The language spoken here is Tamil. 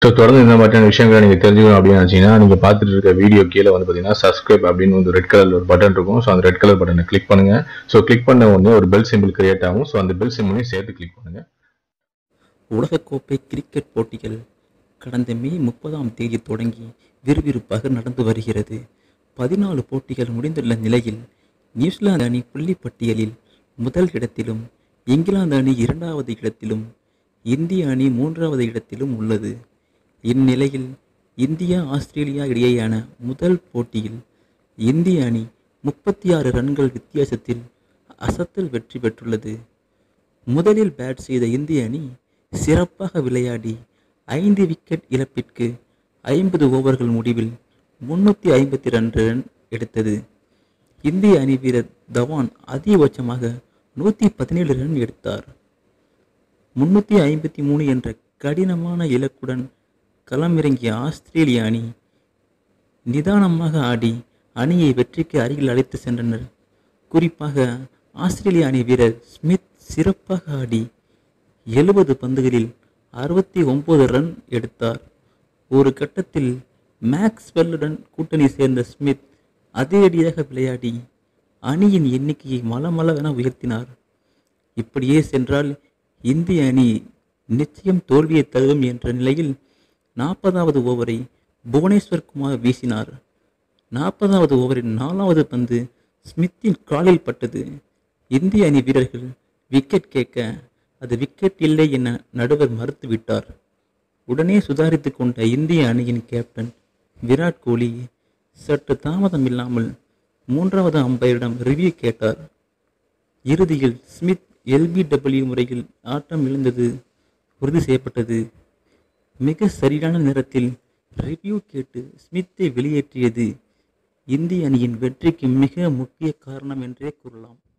ஸோ தொடர்ந்து இந்த மாதிரியான விஷயங்களை நீங்கள் தெரிஞ்சுக்கணும் அப்படின்னு நினச்சிங்கன்னா நீங்கள் பார்த்துட்டு இருக்க வீடியோ கீழே வந்து பார்த்தீங்கன்னா சப்ஸ்கிரைப் அப்படின்னு வந்து ரெட் கலர் ஒரு பட்டன் இருக்கும் ஸோ அந்த ரெட் கலர் பட்டனை கிளிக் பண்ணுங்க ஸோ கிளிக் பண்ண உடனே ஒரு பெல் சிம்பிள் கிரியேட் ஆகும் ஸோ அந்த பெல் சிம்பிளையும் சேர்த்து கிளிக் பண்ணுங்க உலகக்கோப்பை கிரிக்கெட் போட்டிகள் கடந்த மே முப்பதாம் தேதி தொடங்கி விறுவிறுப்பாக நடந்து வருகிறது பதினாலு போட்டிகள் முடிந்துள்ள நிலையில் நியூசிலாந்து அணி புள்ளி பட்டியலில் முதல் இடத்திலும் இங்கிலாந்து அணி இரண்டாவது இடத்திலும் இந்திய அணி மூன்றாவது இடத்திலும் உள்ளது இந்நிலையில் இந்தியா ஆஸ்திரேலியா இடையேயான முதல் போட்டியில் இந்திய அணி முப்பத்தி ஆறு ரன்கள் வித்தியாசத்தில் அசத்தல் வெற்றி பெற்றுள்ளது முதலில் பேட் செய்த இந்திய அணி சிறப்பாக விளையாடி ஐந்து விக்கெட் இழப்பிற்கு ஐம்பது ஓவர்கள் முடிவில் முன்னூற்றி ஐம்பத்தி ரெண்டு ரன் எடுத்தது இந்திய அணி வீரர் தவான் அதிகபட்சமாக நூற்றி பதினேழு ரன் எடுத்தார் முன்னூற்றி ஐம்பத்தி மூணு என்ற கடினமான இலக்குடன் களமிறங்கிய ஆஸ்திரேலிய அணி நிதானமாக ஆடி அணியை வெற்றிக்கு அருகில் அழைத்து சென்றனர் குறிப்பாக ஆஸ்திரேலிய அணி வீரர் ஸ்மித் சிறப்பாக ஆடி எழுபது பந்துகளில் அறுபத்தி ஒன்பது ரன் எடுத்தார் ஒரு கட்டத்தில் மேக்ஸ்வெல்லுடன் கூட்டணி சேர்ந்த ஸ்மித் அதிரடியாக விளையாடி அணியின் எண்ணிக்கையை மலமளவென உயர்த்தினார் இப்படியே சென்றால் இந்திய அணி நிச்சயம் தோல்வியை தழுவும் என்ற நிலையில் நாற்பதாவது ஓவரை புவனேஸ்வர் குமார் வீசினார் நாற்பதாவது ஓவரின் நாலாவது பந்து ஸ்மித்தின் காலில் பட்டது இந்திய அணி வீரர்கள் விக்கெட் கேட்க அது விக்கெட் இல்லை என நடுவர் மறுத்துவிட்டார் உடனே சுதாரித்து கொண்ட இந்திய அணியின் கேப்டன் விராட் கோலி சற்று தாமதம் இல்லாமல் மூன்றாவது அம்பையரிடம் ரிவ்யூ கேட்டார் இறுதியில் ஸ்மித் எல்பிடபிள்யூ முறையில் ஆட்டம் இழந்தது உறுதி செய்யப்பட்டது மிக சரியான நேரத்தில் ரிவ்யூ கேட்டு ஸ்மித்தை வெளியேற்றியது இந்திய அணியின் வெற்றிக்கு மிக முக்கிய காரணம் என்றே கூறலாம்